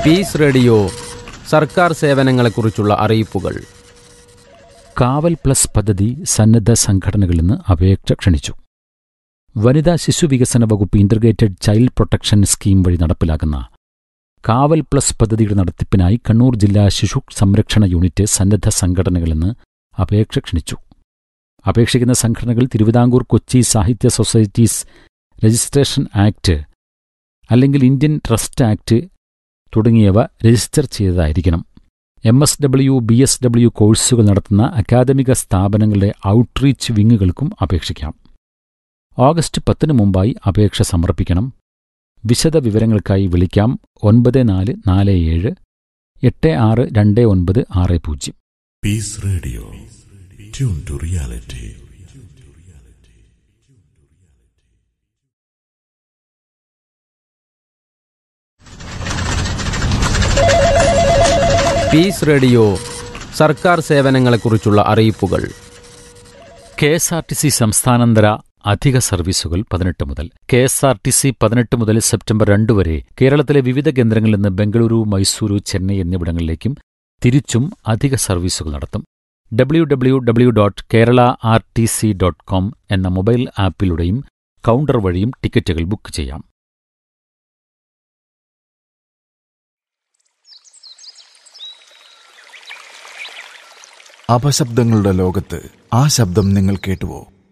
piece radio സർക്കാർ സേവനങ്ങളെക്കുറിച്ചുള്ള അറിയിപ്പുകൾ കാവൽ പ്ലസ് പദ്ധതി സന്നദ്ധ സംഘടനകളിൽ നിന്ന് അപേക്ഷ ക്ഷണിച്ചു വനിതാ ശിശു വികസന വകുപ്പ് ഇന്റഗ്രേറ്റഡ് ചൈൽഡ് പ്രൊട്ടക്ഷൻ സ്കീം വഴി നടപ്പിലാക്കുന്ന കാവൽ പ്ലസ് പദ്ധതിയുടെ നടത്തിപ്പിനായി കണ്ണൂർ ജില്ലാ ശിശു സംരക്ഷണ യൂണിറ്റ് സന്നദ്ധ സംഘടനകളിൽ നിന്ന് അപേക്ഷ ക്ഷണിച്ചു അപേക്ഷിക്കുന്ന സംഘടനകൾ തിരുവിതാംകൂർ കൊച്ചി സാഹിത്യ സൊസൈറ്റീസ് രജിസ്ട്രേഷൻ ആക്ട് അല്ലെങ്കിൽ ഇന്ത്യൻ ട്രസ്റ്റ് ആക്ട് തുടങ്ങിയവ രജിസ്റ്റർ ചെയ്തതായിരിക്കണം M S W B S W കോഴ്സുകൾ നടത്തുന്ന അക്കാദമിക സ്ഥാപനങ്ങളുടെ ഔട്ട്റീച്ച് വിങ്ങുകൾക്കും അപേക്ഷിക്കാം ഓഗസ്റ്റ് പത്തിന് മുമ്പായി അപേക്ഷ സമർപ്പിക്കണം വിശദ വിവരങ്ങൾക്കായി വിളിക്കാം ഒൻപത് നാല് നാല് ഏഴ് എട്ട് ആറ് രണ്ട് ഒൻപത് ആറ് പൂജ്യം peace radio tune to reality peace radio സർക്കാർ സേവനങ്ങളെക്കുറിച്ചുള്ള അറിയിപ്പുകൾ K S R T C സംസ്ഥാനാന്തര അധിക സർവീസുകൾ പതിനെട്ട് മുതൽ K S R T C പതിനെട്ട് മുതൽ സെപ്റ്റംബർ രണ്ട് വരെ കേരളത്തിലെ വിവിധ കേന്ദ്രങ്ങളിൽ നിന്ന് ബംഗളൂരു മൈസൂരു ചെന്നൈ എന്നിവിടങ്ങളിലേക്കും തിരിച്ചും അധിക സർവീസുകൾ നടത്തും W W W dot Kerala R T C dot com എന്ന മൊബൈൽ ആപ്പിലൂടെയും കൗണ്ടർ വഴിയും ടിക്കറ്റുകൾ ബുക്ക് ചെയ്യാം അപശബ്ദങ്ങളുടെ ലോകത്ത് ആ ശബ്ദം നിങ്ങൾ കേട്ടുവോ